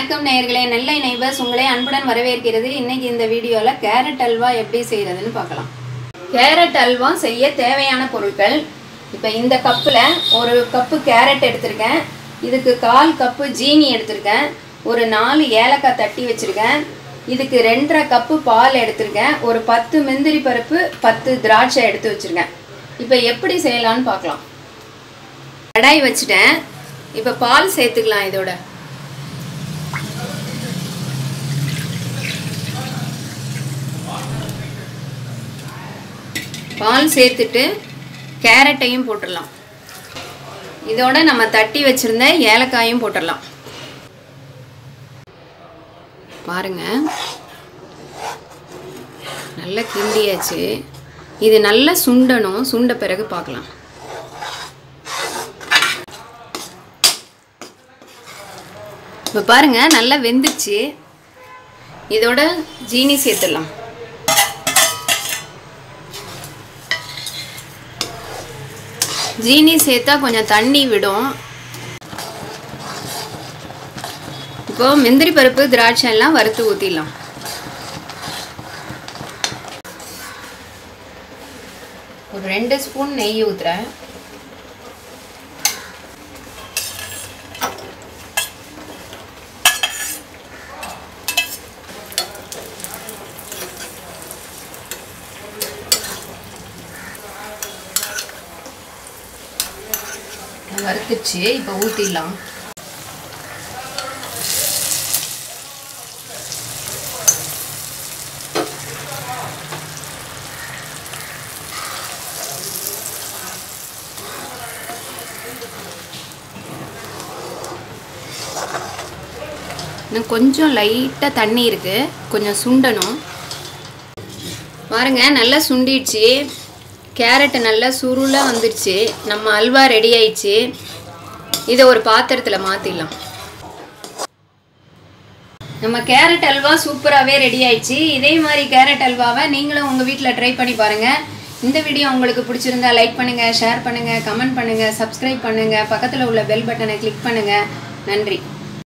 வணக்கம் நேயர்களே நெல்லை நெய்பர்ஸ் உங்களை அன்புடன் வரவேற்கிறது இன்னைக்கு இந்த வீடியோவில் கேரட் அல்வா எப்படி செய்கிறதுன்னு பார்க்கலாம் கேரட் அல்வா செய்ய தேவையான பொருட்கள் இப்போ இந்த கப்பில் ஒரு கப்பு கேரட் எடுத்திருக்கேன் இதுக்கு கால் கப்பு ஜீனி எடுத்திருக்கேன் ஒரு நாலு ஏலக்காய் தட்டி வச்சுருக்கேன் இதுக்கு ரெண்டரை கப்பு பால் எடுத்திருக்கேன் ஒரு பத்து முந்திரி பருப்பு பத்து திராட்சை எடுத்து வச்சுருக்கேன் இப்போ எப்படி செய்யலான்னு பார்க்கலாம் கடாய் வச்சுட்டேன் இப்போ பால் சேர்த்துக்கலாம் இதோட பால் சேர்த்துட்டு கேரட்டையும் போட்டுடலாம் இதோட நம்ம தட்டி வச்சிருந்த ஏலக்காயும் போட்டுடலாம் பாருங்க நல்லா கிண்டியாச்சு இது நல்லா சுண்டணும் சுண்ட பிறகு பார்க்கலாம் இப்போ பாருங்க நல்லா வெந்துச்சு இதோட ஜீனி சேர்த்துடலாம் ஜீனி சேர்த்தா கொஞ்சம் தண்ணி விடும் இப்போ முந்திரி பருப்பு திராட்சை எல்லாம் வறுத்து ஊற்றிடலாம் ஒரு ரெண்டு ஸ்பூன் நெய் ஊற்றுறேன் வறுத்துச்சு இப்போ ஊற்றிடலாம் இன்னும் கொஞ்சம் லைட்டாக தண்ணி இருக்குது கொஞ்சம் சுண்டணும் பாருங்க நல்லா சுண்டிடுச்சு கேரட்டு நல்லா சுருளாக வந்துடுச்சு நம்ம அல்வா ரெடி ஆயிடுச்சு இதை ஒரு பாத்திரத்தில் மாற்றிடலாம் நம்ம கேரட் அல்வா சூப்பராகவே ரெடி ஆயிடுச்சு இதே மாதிரி கேரட் அல்வாவை நீங்களும் உங்கள் வீட்டில் ட்ரை பண்ணி பாருங்கள் இந்த வீடியோ உங்களுக்கு பிடிச்சிருந்தா லைக் பண்ணுங்கள் ஷேர் பண்ணுங்கள் கமெண்ட் பண்ணுங்கள் சப்ஸ்கிரைப் பண்ணுங்கள் பக்கத்தில் உள்ள பெல் பட்டனை கிளிக் பண்ணுங்கள் நன்றி